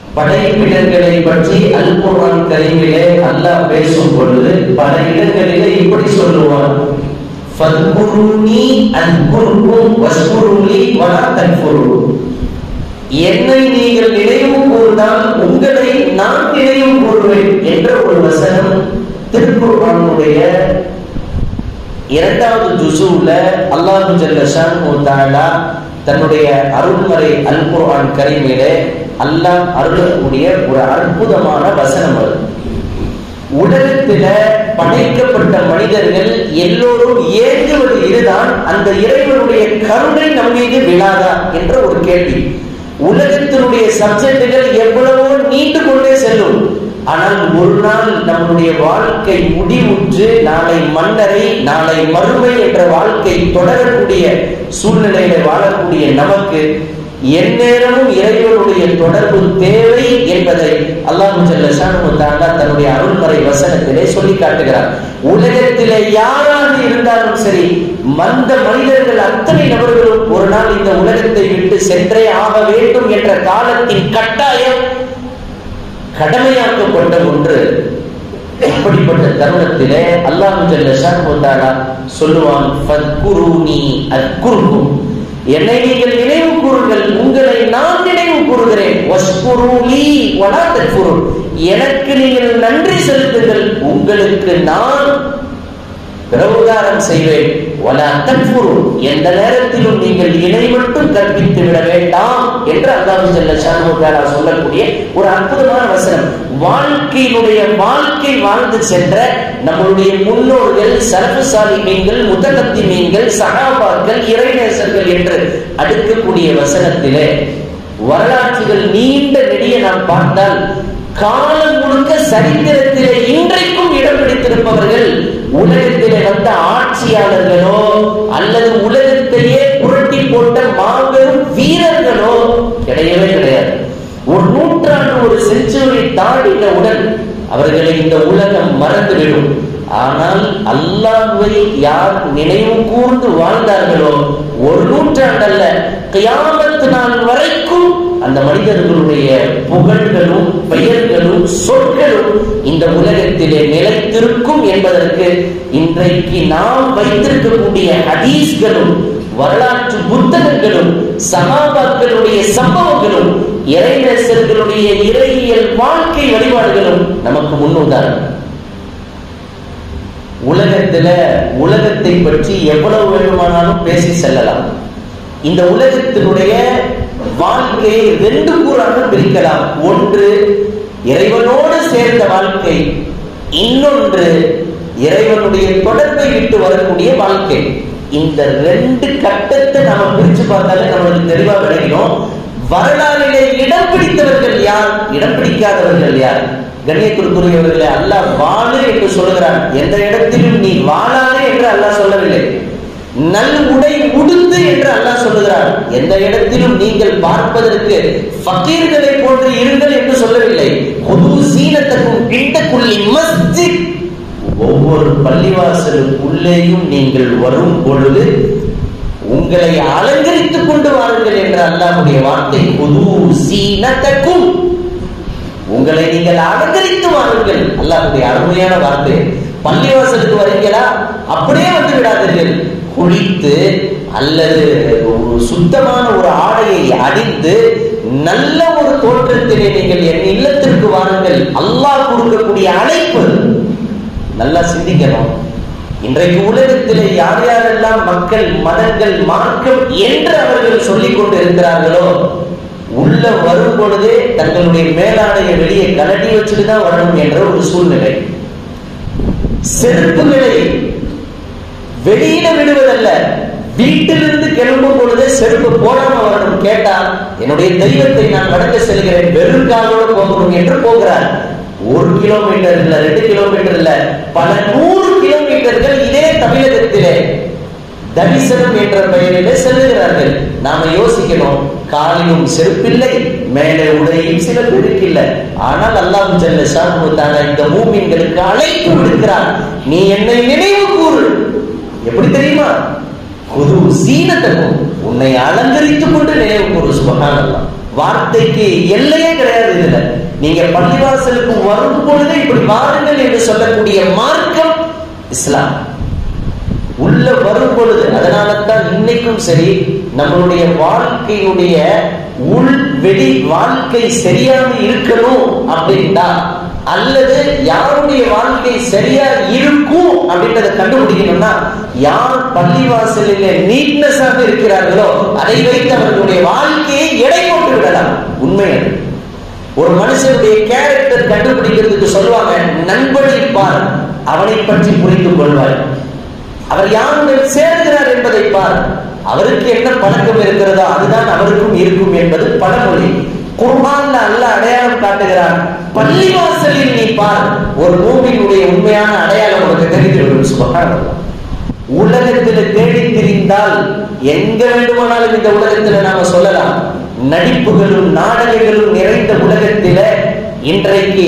படைப்பிடங்களை பற்றி அல் குர்ஆன் கரீமிலே அல்லாஹ் பேசும் பொழுது பல இடங்களிலே இப்படி சொல்லுவான் ஃபத்குருனி அன்குருக்கும் வஸ்குருலி வலா தன்ஃபுரு என்னை நீங்கள் நினைவு கூர்ந்தால் உங்களை நான் நினைவு கூறுவேன் என்ற ஒரு வசனம் திருக்குர்ஆனுடைய இரண்டாவது ஜுசுல அல்லாஹு ஜல்ல ஷானு தஆலா தன்னுடைய அருள்மறை அல் குர்ஆன் கரீமிலே அல்லாஹ் அருளக்கூடிய ஒரு அற்புதமான வசனம் அது உலகத்தில படைக்கப்பட்ட மனிதர்கள் எல்லோரும் ஏங்குவது இதுதான் அந்த இறைவனுடைய கருணை நம் மீது விழாதா என்ற ஒரு கேள்வி உலகத்தினுடைய சப்ஜெக்டுகள் எவ்வளவோ நீண்டு கொண்டே செல்லும் ஆனால் ஒரு நாள் நம்முடைய வாழ்க்கை முடிவுற்று நாளை மன்னரை நாளை மறுமை என்ற வாழ்க்கை தொடரக்கூடிய சூழ்நிலையில வாழக்கூடிய நமக்கு எந்நேரமும் இறைவனுடைய தொடர்பு தேவை என்பதை அல்லாஹு ஜல்லஷானு தாண்டா தன்னுடைய அருள்மறை வசனத்திலே சொல்லி காட்டுகிறார் உலகத்திலே யாராக இருந்தாலும் சரி மந்த மனிதர்கள் அத்தனை நபர்களும் ஒரு நாள் இந்த உலகத்தை விட்டு சென்றே ஆக வேண்டும் என்ற காலத்தின் கட்டாயம் கடமையாக்கப்பட்ட ஒன்று இப்படிப்பட்ட தருணத்திலே அல்லாஹு ஜல்லஷானு தாண்டா சொல்லுவான் ஃபத்குருனி அத்குருக்கும் என்னை நீங்கள் நினைவு கூறுங்கள் உங்களை நான் நினைவு கூறுகிறேன் வஸ்குருலி வலா தக்ஃபுரு எனக்கு நீங்கள் நன்றி செலுத்துங்கள் உங்களுக்கு நான் பிரபுகாரம் செய்வேன் வலா தக்ஃபுரு எந்த நேரத்திலும் நீங்கள் இணை மட்டும் கற்பித்து விட வேண்டாம் என்று அல்லாஹ் ஜல்ல ஷானுகாரா சொல்லக்கூடிய ஒரு அற்புதமான வசனம் வாழ்க்கையினுடைய வாழ்க்கை வாழ்ந்து சென்ற நம்மளுடைய முன்னோர்கள் சரபுசாலி மீன்கள் முதலத்தி மீன்கள் சகாபாக்கள் இறைநேசர்கள் என்று அடுக்கக்கூடிய வசனத்திலே வரலாற்றுகள் நீண்ட நெடிய நாம் பார்த்தால் காலம் முழுக்க சரித்திரத்திலே இன்றைக்கும் இடம் பிடித்திருப்பவர்கள் உலகத்திலே வந்த ஆட்சியாளர்களோ அல்லது உலகத்தையே புரட்டி போட்ட மாபெரும் வீரர்களோ கிடையவே கிடையாது ஒரு நூற்றாண்டு ஒரு செஞ்சுரி தாண்டினவுடன் அவர்களை இந்த உலகம் மறந்துவிடும் ஆனால் அல்லாஹ்வை யார் நினைவு கூர்ந்து வாழ்ந்தார்களோ ஒரு நூற்றாண்டல்ல கியாமத்து நாள் வரைக்கும் அந்த மனிதர்களுடைய புகழ்களும் பெயர்களும் சொற்களும் இந்த உலகத்திலே நிலைத்திருக்கும் என்பதற்கு இன்றைக்கு நாம் வைத்திருக்கக்கூடிய ஹதீஸ்களும் வரலாற்று புத்தகங்களும் சகாபாக்களுடைய சம்பவங்களும் இறைநேசர்களுடைய இறையியல் வாழ்க்கை வழிபாடுகளும் நமக்கு முன்னுதாரணம் உலகத்துல உலகத்தை பற்றி எவ்வளவு வேண்டுமானாலும் பேசி செல்லலாம் இந்த உலகத்தினுடைய வாழ்க்கையை ரெண்டு கூறாக பிரிக்கலாம் ஒன்று இறைவனோடு சேர்ந்த வாழ்க்கை இன்னொன்று இறைவனுடைய தொடர்பை விட்டு வரக்கூடிய வாழ்க்கை இந்த ரெண்டு கட்டத்தை நாம பிரிச்சு பார்த்தாலே நம்மளுக்கு தெளிவா விளங்கிடும் வரலாறிலே இடம் பிடித்தவர்கள் யார் இடம் பிடிக்காதவர்கள் யார் கண்ணியத்திற்குரியவர்களே அல்லாஹ் வாழு என்று சொல்லுகிறான் எந்த இடத்திலும் நீ வாழாதே என்று அல்லாஹ் சொல்லவில்லை நல் உடை உடுத்து என்று அல்லாஹ் சொல்லுகிறான் எந்த இடத்திலும் நீங்கள் பார்ப்பதற்கு ஃபக்கீர்களை போன்று இருங்கள் என்று சொல்லவில்லை பொது சீனத்துக்கும் இண்டக்குள்ளி மஸ்ஜித் ஒவ்வொரு பள்ளிவாசலுக்குள்ளேயும் நீங்கள் வரும் பொழுது உங்களை அலங்கரித்துக் கொண்டு வாருங்கள் என்ற அல்லாஹ்வுடைய வார்த்தை பொது சீனத்தக்கும் உங்களை நீங்கள் அலங்கரித்து வாருங்கள் அல்லாஹ்வுடைய அருமையான வார்த்தை பள்ளிவாசலுக்கு வரீங்களா அப்படியே வந்து விடாதீர்கள் குளித்து அல்லது ஒரு சுத்தமான ஒரு ஆடையை அடித்து நல்ல ஒரு தோற்றத்திலே நீங்கள் என் இல்லத்திற்கு வாருங்கள் அல்லாஹ் கொடுக்கக்கூடிய அழைப்பு நல்லா சிந்திக்கணும் இன்றைக்கு உலகத்திலே யார் யாரெல்லாம் மக்கள் மதங்கள் மார்க்கம் என்று அவர்கள் சொல்லிக் கொண்டு இருக்கிறார்களோ உள்ள வரும் பொழுதே தங்களுடைய மேலாடையை வெளியே கலட்டி வச்சுட்டு தான் வரணும் என்ற ஒரு சூழ்நிலை செருப்புகளை வெளியில விடுவதல்ல வீட்டிலிருந்து கிளம்பும் பொழுதே செருப்பு போடாம வரணும் கேட்டா என்னுடைய தெய்வத்தை நான் வணங்க செல்கிறேன் வெறும் காலோடு போகணும் என்று போகிறார் ஒரு கிலோமீட்டர் இல்ல ரெண்டு கிலோமீட்டர் இல்ல பல நூறு கிலோமீட்டர்கள் இதே தமிழகத்திலே தரிசனம் என்ற பெயரிலே செல்லுகிறார்கள் நாம யோசிக்கணும் காலிலும் செருப்பில்லை மேலே உடையும் சில பேருக்கு இல்லை ஆனால் அல்லாஹ் ஜல்ல ஷானுத்தான இந்த மூமின்களுக்கு அழைப்பு விடுக்கிறான் நீ என்னை நினைவு கூறு எப்படி தெரியுமா குது சீனத்தக்கும் உன்னை அலங்கரித்துக் கொண்டு நினைவு கூறு சுபகானல்லாம் வார்த்தைக்கு எல்லையே கிடையாது இது உலகத்துல நீங்க பள்ளிவாசலுக்கு வரும் பொழுது இப்படி வாருங்கள் என்று சொல்லக்கூடிய மார்க்கம் இஸ்லாம் உள்ள வரும் பொழுது அதனால தான் இன்னைக்கும் சரி நம்மளுடைய வாழ்க்கையுடைய உள் வெளி வாழ்க்கை சரியாக இருக்கணும் அப்படின்னா அல்லது யாருடைய வாழ்க்கை சரியா இருக்கும் அப்படின்றத கண்டுபிடிக்கணும்னா யார் பள்ளிவாசலில் நீட்னஸாக இருக்கிறார்களோ அதை வைத்து அவர்களுடைய வாழ்க்கையை எடை போட்டு விடலாம் உண்மை அது ஒரு மனுஷனுடைய கேரக்டர் கண்டுபிடிக்கிறதுக்கு சொல்லுவாங்க நண்பனை பார் அவனை பற்றி புரிந்து கொள்வாய் அவர் யாருடன் சேர்கிறார் என்பதை பார் அவருக்கு என்ன பழக்கம் இருக்கிறதோ அதுதான் அவருக்கும் இருக்கும் என்பது பழமொழி குர்பான்ல அல்ல அடையாளம் காட்டுகிறான் பள்ளிவாசலில் நீ பார் ஒரு மூவினுடைய உண்மையான அடையாளம் உனக்கு தெரிந்துவிடும் சுபகாரம் உலகத்தில் தேடி திரிந்தால் எங்க வேண்டுமானாலும் இந்த உலகத்துல நாம சொல்லலாம் நடிப்புகளும் நாடகங்களும் நிறைந்த உலகத்தில இன்றைக்கு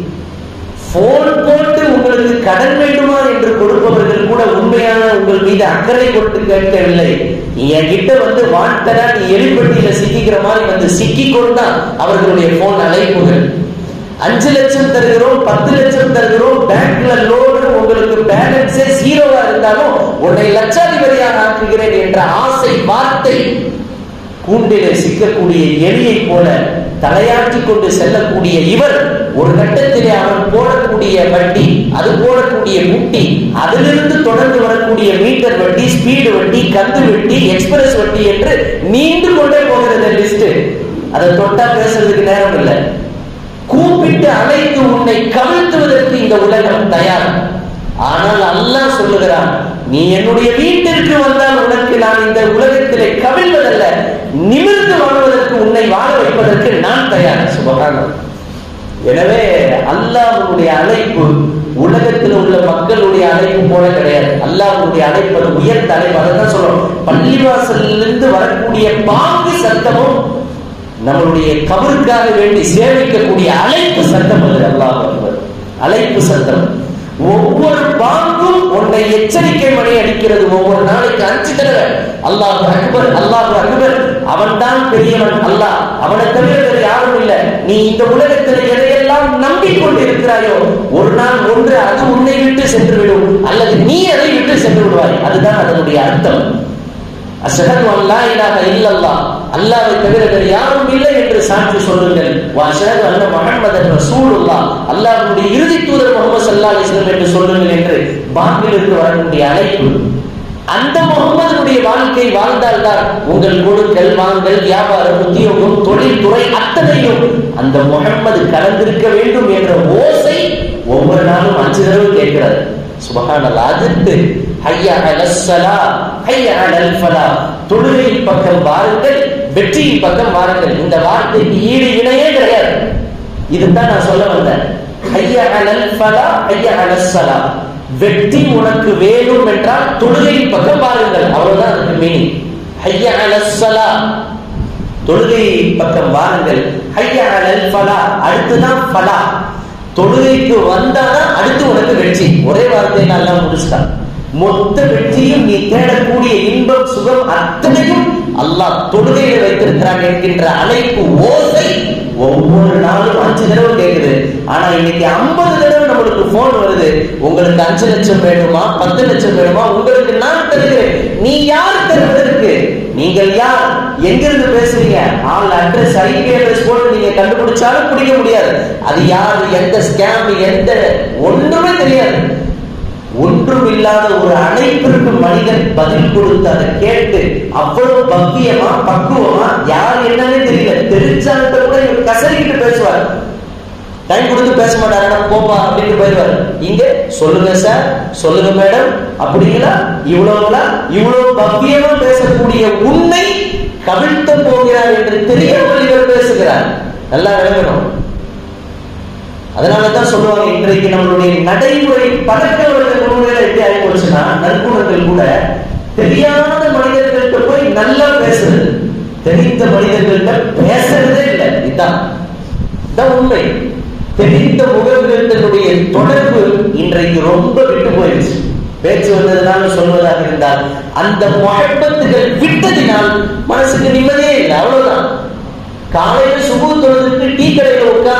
போன் போட்டு உங்களுக்கு கடன் வேண்டுமா என்று கொடுப்பவர்கள் கூட உண்மையான உங்கள் மீது அக்கறை கொண்டு கேட்கவில்லை என்கிட்ட வந்து வாண்டரா நீ எலிப்பட்டியில சிக்கிக்கிற மாதிரி வந்து சிக்கி கொண்டா அவர்களுடைய போன் அழைப்புகள் அஞ்சு லட்சம் தருகிறோம் பத்து லட்சம் தருகிறோம் பேங்க்ல லோன் உங்களுக்கு பேலன்ஸே ஜீரோவா இருந்தாலும் உன்னை லட்சாதிபதியாக ஆக்குகிறேன் என்ற ஆசை வார்த்தை கூண்டிலே சிக்கக்கூடிய எலியை போல தலையாட்டி கொண்டு செல்லக்கூடிய இவர் ஒரு கட்டத்திலே அவன் போடக்கூடிய வட்டி அது போடக்கூடிய முட்டி அதிலிருந்து தொடர்ந்து வரக்கூடிய மீட்டர் வட்டி ஸ்பீடு வட்டி கந்து வட்டி எக்ஸ்பிரஸ் வட்டி என்று நீண்டு கொண்டே போகிறது லிஸ்ட் அதை தொட்டா பேசுறதுக்கு நேரம் இல்லை கூப்பிட்டு அழைத்து உன்னை கவிழ்த்துவதற்கு இந்த உலகம் தயார் ஆனால் அல்லாஹ் சொல்லுகிறான் நீ என்னுடைய வீட்டிற்கு வந்தால் உனக்கு நான் இந்த உலகத்திலே கவிழ்வதல்ல நிமிர்ந்து வாழ்வதற்கு உன்னை வாழ வைப்பதற்கு நான் தயார் சுபகானம் எனவே அல்லாஹ்வுடைய அழைப்பு உலகத்தில் உள்ள மக்களுடைய அழைப்பு போல கிடையாது அல்லாஹ்வுடைய அழைப்பு அது உயர்ந்த அழைப்பு அதை தான் சொல்றோம் பள்ளிவாசலிலிருந்து வரக்கூடிய பாங்கு சத்தமும் நம்மளுடைய கபருக்காக வேண்டி சேவிக்கக்கூடிய அழைப்பு சத்தம் அது அல்லாஹ் அக்பர். அழைப்பு சத்தம் ஒவ்வொரு பாங்கும் உன்னை எச்சரிக்கை மணி அடிக்கிறது ஒவ்வொரு நாளைக்கு அஞ்சு தடவை அல்லாஹ் அக்பர் அல்லாஹ் அக்பர் அவன் தான் பெரியவன் அல்லாஹ் அவனை தவிர வேறு யாரும் இல்லை நீ இந்த உலகத்தில் எதையெல்லாம் நம்பிக்கொண்டு இருக்கிறாயோ ஒரு நாள் ஒன்று அது உன்னை விட்டு சென்று விடும் அல்லது நீ அதை விட்டு சென்று விடுவாய் அதுதான் அதனுடைய அர்த்தம் அஷஹது அல்லா இலாஹ இல்லல்லாஹ் அல்லாஹ்வை தவிர வேறு யாரும் இல்லை என்று சாட்சி சொல்லுங்கள் வா அஷஹது அன்ன முஹம்மதன் ரசூலுல்லாஹ் அல்லாஹ்வுடைய இறுதி தூதர் முகமது ஸல்லல்லாஹு அலைஹி வஸல்லம் என்று சொல்லுங்கள் என்று பாங்கிலிருந்து வரக்கூடிய அழைப்பு அந்த முகமதுடைய வாழ்க்கை வாழ்ந்தால்தான் உங்கள் கொடுக்கல் வாங்கல் வியாபாரம் உத்தியோகம் தொழில் துறை அத்தனையும் அந்த முகம்மது கலந்திருக்க வேண்டும் என்ற ஓசை ஒவ்வொரு நாளும் அஞ்சு தடவை கேட்கிறார் சுபஹானல்லாஹ் அதிர்ந்து ஹய்யா அலஸ்ஸலா ஹய்யா அலல் ஃபலா தொழுகையின் பக்கம் வாருங்கள் வெற்றியின் பக்கம் வாருங்கள் இந்த வார்த்தைக்கு ஈடு இணையே கிடையாது இதுதான் நான் சொல்ல வந்தேன் ஹய்யா அலல் ஃபலா ஹய்யா அலஸ்ஸலா வெற்றி உனக்கு வேணும் என்றால் தொழுகையின் பக்கம் வாருங்கள் அவ்வளவுதான் அதுக்கு மீனிங் ஹய்யா அலஸ்ஸலா தொழுகை பக்கம் வாருங்கள் ஹய்யா அலல் ஃபலா அடுத்துதான் ஃபலா தொழுகைக்கு வந்தாதான் அடுத்து உனக்கு வெற்றி ஒரே வார்த்தையை நல்லா முடிச்சிட்டான் மொத்த வெற்றியும் நீ தேடக்கூடிய இன்பம் சுகம் அத்தனையும் அல்லாஹ் தொழுகையில வைத்திருக்கிறான் என்கின்ற அழைப்பு ஓசை ஒவ்வொரு நாளும் அஞ்சு தடவை கேட்குது ஆனா இன்னைக்கு ஐம்பது தடவை நம்மளுக்கு போன் வருது உங்களுக்கு அஞ்சு லட்சம் வேணுமா பத்து லட்சம் வேணுமா உங்களுக்கு நான் தருகிறேன் நீ யார் தருவதற்கு நீங்கள் யார் எங்கிருந்து பேசுறீங்க ஆள் அட்ரஸ் ஐபி அட்ரஸ் போட்டு நீங்க கண்டுபிடிச்சாலும் பிடிக்க முடியாது அது யார் எந்த ஸ்கேம் எந்த ஒன்றுமே தெரியாது ஒன்றும் இல்லாத ஒரு அழைப்பிற்கு மனிதன் பதில் கொடுத்து அதை கேட்டு அவ்வளவு பக்கியமா பக்குவமா யார் என்னன்னு தெரியல தெரிஞ்சால்கிட்ட கூட இவர் கசரிக்கிட்டு பேசுவார் டைம் கொடுத்து பேச மாட்டாருன்னா போப்பா அப்படின்னு போயிடுவார் இங்க சொல்லுங்க சார் சொல்லுங்க மேடம் அப்படிங்களா இவ்வளவுங்களா இவ்வளவு பக்கியமா பேசக்கூடிய உன்னை கவிழ்த்த போகிறார் என்று தெரியாமல் இவர் பேசுகிறார் நல்லா விளங்கணும் அதனாலதான் சொல்லுவாங்க இன்றைக்கு நம்மளுடைய நடைமுறை பழக்க வழக்க முறையில எப்படி ஆகி போச்சுன்னா நற்குணங்கள் கூட தெரியாத மனிதர்கள்ட்ட போய் நல்லா பேசுறது தெரிந்த மனிதர்கள்ட்ட பேசுறதே இல்லை இதுதான் இதான் உண்மை தெரிந்த முகங்களுடைய தொடர்பு இன்றைக்கு ரொம்ப விட்டு போயிடுச்சு பேச்சு வந்ததுனால சொல்வதாக இருந்தால் அந்த முகப்பத்துகள் விட்டதினால் மனசுக்கு நிம்மதியே இல்லை அவ்வளவுதான் காலையில சுபு தொழுதுக்கு டீ கடையில உட்கார்ந்து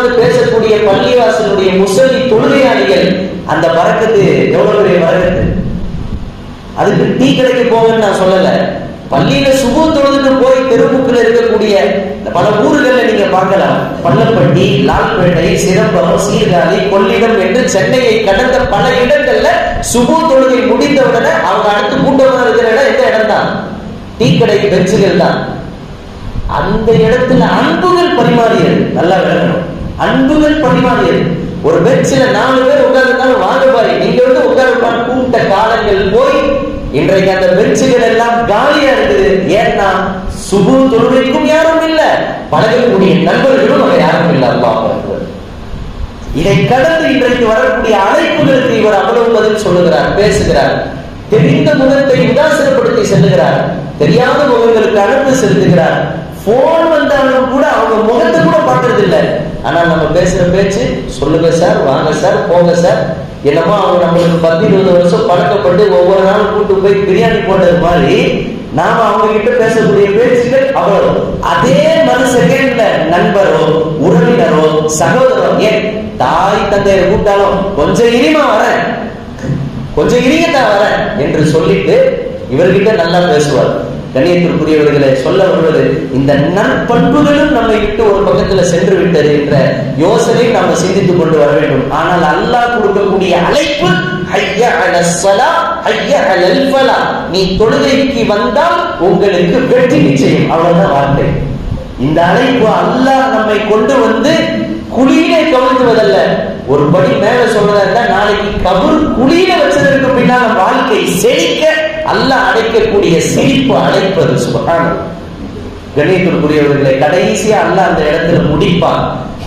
உட்கார்ந்து பேசக்கூடிய பள்ளிவாசலுடைய முசலி தொழுகையாளிகள் அந்த பறக்கத்து எவ்வளவு பெரிய பறக்கத்து அதுக்கு டீ கடைக்கு போங்கன்னு நான் சொல்லல பள்ளியில சுபு தொழுதுட்டு போய் தெருமுக்கில் இருக்கக்கூடிய பல ஊர்கள்ல நீங்க பார்க்கலாம் பள்ளப்பட்டி லால்பேட்டை சிதம்பரம் சீர்காழி கொள்ளிடம் என்று சென்னையை கடந்த பல இடங்கள்ல சுபு தொழுகை முடிந்தவுடனே அவங்க அடுத்து கூட்டமா இருக்கிற இடம் எந்த இடம் தான் டீ கடை பெஞ்சுகள் தான் அந்த இடத்துல அன்புகள் பரிமாறியது நல்லா விளக்கணும் அன்புகள் பரிமாறியது ஒரு பெஞ்சில நாலு பேர் உட்கார்ந்துருந்தாலும் வாங்க பாரு நீங்க வந்து உட்கார்ந்து கூப்பிட்ட காலங்கள் போய் இன்றைக்கு அந்த பெஞ்சுகள் எல்லாம் காலியா இருக்குது ஏன்னா சுபு தொழுகைக்கும் யாரும் இல்ல பழகக்கூடிய நண்பர்களும் அங்க யாரும் இல்ல அல்லாஹ் இதை கடந்து இன்றைக்கு வரக்கூடிய அழைப்புகளுக்கு இவர் அவ்வளவு பதில் சொல்லுகிறார் பேசுகிறார் தெரிந்த முகத்தை உதாசனப்படுத்தி செல்லுகிறார் தெரியாத முகங்களுக்கு அனுப்பு செலுத்துகிறார் போன் வந்தாலும் கூட அவங்க முகத்தை கூட பார்க்கறது இல்லை ஆனா நம்ம பேசுற பேச்சு சொல்லுங்க சார் வாங்க சார் போங்க சார் என்னமோ அவங்க நம்மளுக்கு பத்து இருபது வருஷம் பழக்கப்பட்டு ஒவ்வொரு நாளும் கூட்டு போய் பிரியாணி போட்டது மாதிரி நாம அவங்க கிட்ட பேசக்கூடிய பேச்சுகள் அவ்வளவு அதே மறு செகண்ட்ல நண்பரோ உறவினரோ சகோதரோ ஏன் தாய் தந்தையரை கூப்பிட்டாலும் கொஞ்சம் இனிமா வரேன் கொஞ்சம் இனியத்தான் வரேன் என்று சொல்லிட்டு இவர்கிட்ட நல்லா பேசுவார் கண்ணியத்திற்குரியவர்களை சொல்ல வருவது இந்த நற்பண்புகளும் நம்மை விட்டு ஒரு பக்கத்துல சென்று விட்டது என்ற யோசனை நாம சிந்தித்துக் கொண்டு வர வேண்டும் ஆனால் அல்லாஹ் கொடுக்கக்கூடிய அழைப்பு ஹய்ய அலஸ்ஸலா ஹய்ய அலல் ஃபலா நீ தொழுகைக்கு வந்தால் உங்களுக்கு வெற்றி நிச்சயம் அவ்வளவுதான் வார்த்தை இந்த அழைப்பு அல்லாஹ் நம்மை கொண்டு வந்து குழியிலே கவிழ்த்துவதல்ல ஒரு படி மேல சொல்றதா இருந்தா நாளைக்கு கபூர் குழியில வச்சதற்கு பின்னால வாழ்க்கை செழிக்க அல்லாஹ் அடைக்கக்கூடிய சிரிப்பு அழைப்பது சுபகான கணேசத்திற்குரியவர்களை கடைசியா அல்லாஹ் அந்த இடத்துல முடிப்பான்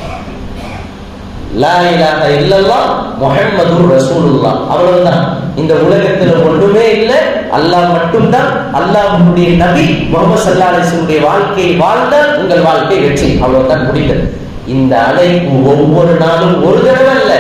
லா இலாஹ இல்லல்லாஹ் முஹம்மதுர் ரசூலுல்லாஹ் அவ்வளவுதான் இந்த உலகத்துல ஒண்ணுமே இல்லை அல்லாஹ் மட்டும்தான் அல்லாஹ்வுடைய நபி முகமது ஸல்லல்லாஹு அலைஹி வஸல்லம் வாழ்க்கை வாழ்ந்தால் உங்கள் வாழ்க்கை வெற்றி அவ்வளவுதான் முடிந்தது இந்த அழைப்பு ஒவ்வொரு நாளும் ஒரு தடவை அல்ல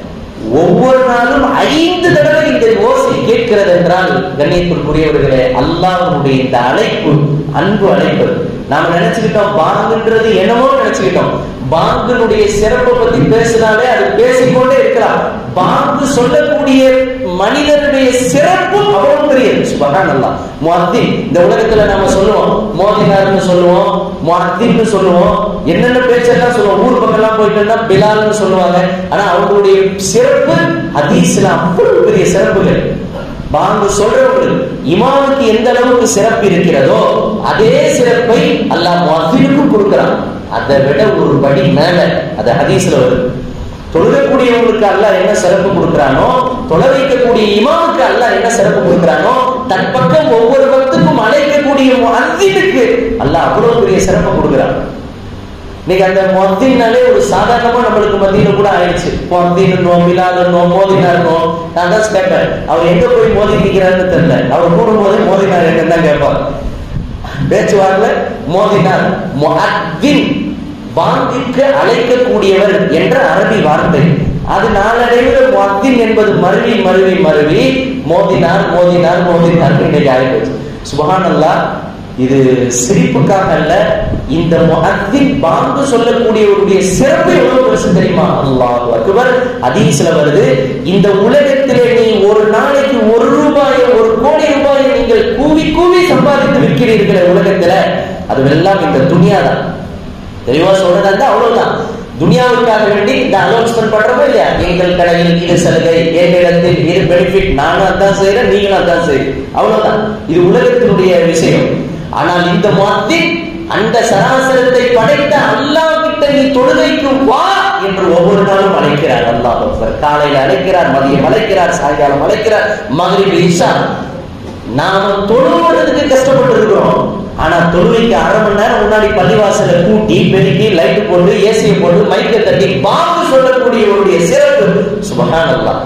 ஒவ்வொரு நாளும் ஐந்து தடவை இந்த ஓசை கேட்கிறது என்றால் கண்ணியத்திற்குரியவர்களே அல்லாஹ்வுடைய இந்த அழைப்பு அன்பு அழைப்பு நாம நினைச்சுக்கிட்டோம் பாங்குன்றது என்னமோ நினைச்சுக்கிட்டோம் பாங்கினுடைய சிறப்பை பத்தி பேசினாலே அது பேசிக்கொண்டே இருக்கலாம் பாங்கு சொல்லக்கூடிய மனிதனுடைய சிறப்பு அவ்வளவு பெரிய சுபகான் அல்லா முஅத்தின் இந்த உலகத்துல நாம சொல்லுவோம் மோதினார்னு சொல்லுவோம் முஅத்தின்னு சொல்லுவோம் என்னென்ன பேச்செல்லாம் சொல்லுவோம் ஊர் பக்கம்லாம் போயிட்டோம்னா பிலால்னு சொல்லுவாங்க ஆனா அவங்களுடைய சிறப்பு ஹதீஸ்ல அவ்வளவு பெரிய சிறப்புகள் பாங்கு சொல்றவர்கள் இமாமுக்கு எந்த அளவுக்கு சிறப்பு இருக்கிறதோ அதே சிறப்பை அல்லாஹ் முஅத்தினுக்கும் கொடுக்கிறான் அதை விட ஒரு படி மேல அது ஹதீஸ்ல வருது தொழுகக்கூடியவங்களுக்கு அல்லாஹ் என்ன சிறப்பு கொடுக்கிறானோ தொலை வைக்கக்கூடிய இமாமுக்கு அல்லாஹ் என்ன சிறப்பு கொடுக்கிறானோ தன் பக்கம் ஒவ்வொரு பக்துக்கும் அழைக்கக்கூடிய அந்தினுக்கு அல்லாஹ் அவ்வளவு பெரிய சிறப்பு கொடுக்கிறான் இன்னைக்கு அந்த மொத்தினாலே ஒரு சாதாரணமா நம்மளுக்கு மத்தியில கூட ஆயிடுச்சு மொத்தினோ மிலாதனோ மோதினார்னோ நான் தான் கேட்பேன் அவர் எங்க போய் மோதி நிக்கிறாருன்னு தெரியல அவர் கூடும் போதே மோதினார் எங்க தான் கேட்பார் பேச்சுவார்த்தை மோதினார் முஅத்தின் பாங்கிற்கு அழைக்கக்கூடியவர் என்ற அரபி வார்த்தை அது நாளடைவில் முஅத்தின் என்பது மருவி மருவி மருவி மோதினார் மோதினார் மோதினார் இன்னைக்கு ஆயிடுச்சு சுபஹான் அல்லாஹ் இது சிரிப்புக்காக அல்ல இந்த முஅத்தின் பாங்கு சொல்லக்கூடியவருடைய சிறப்பு எவ்வளவு பெருசு தெரியுமா அல்லாஹ் அக்பர் ஹதீஸ்ல வருது இந்த உலகத்திலே நீ ஒரு நாளைக்கு ஒரு ரூபாயை ஒரு கோடி ரூபாயை நீங்கள் கூவி கூவி சம்பாதித்து விற்கிறீர்களே உலகத்துல அதுவெல்லாம் இந்த துணியா தான் தெளிவா சொல்றதா இருந்தா அவ்வளவுதான் துனியாவுக்காக வேண்டி இந்த அனௌன்ஸ்மெண்ட் பண்றப்போ இல்லையா எங்கள் கடையில் இது சலுகை எங்களிடத்தில் இது பெனிஃபிட் நானும் அதான் செய்யறேன் நீங்களும் அதான் செய்யுங்க அவ்வளவுதான் இது உலகத்தினுடைய விஷயம் ஆனால் இந்த மாதிரி அந்த சராசரத்தை படைத்த அல்லாஹ் கிட்ட நீ தொழுகைக்கு வா என்று ஒவ்வொரு நாளும் அழைக்கிறார் அல்லாஹ் காலையில் அழைக்கிறார் மதியம் அழைக்கிறார் சாயங்காலம் அழைக்கிறார் மகிழ்வு ஈஷா நாம தொழுவதற்கு கஷ்டப்பட்டு இருக்கிறோம் ஆனா தொழுவைக்கு அரை மணி நேரம் முன்னாடி பள்ளிவாசல கூட்டி பெருக்கி லைட் போட்டு ஏசியை போட்டு மைக்க தட்டி பாங்கு சொல்லக்கூடியவருடைய சிறப்பு சுபகான் அல்லாஹ்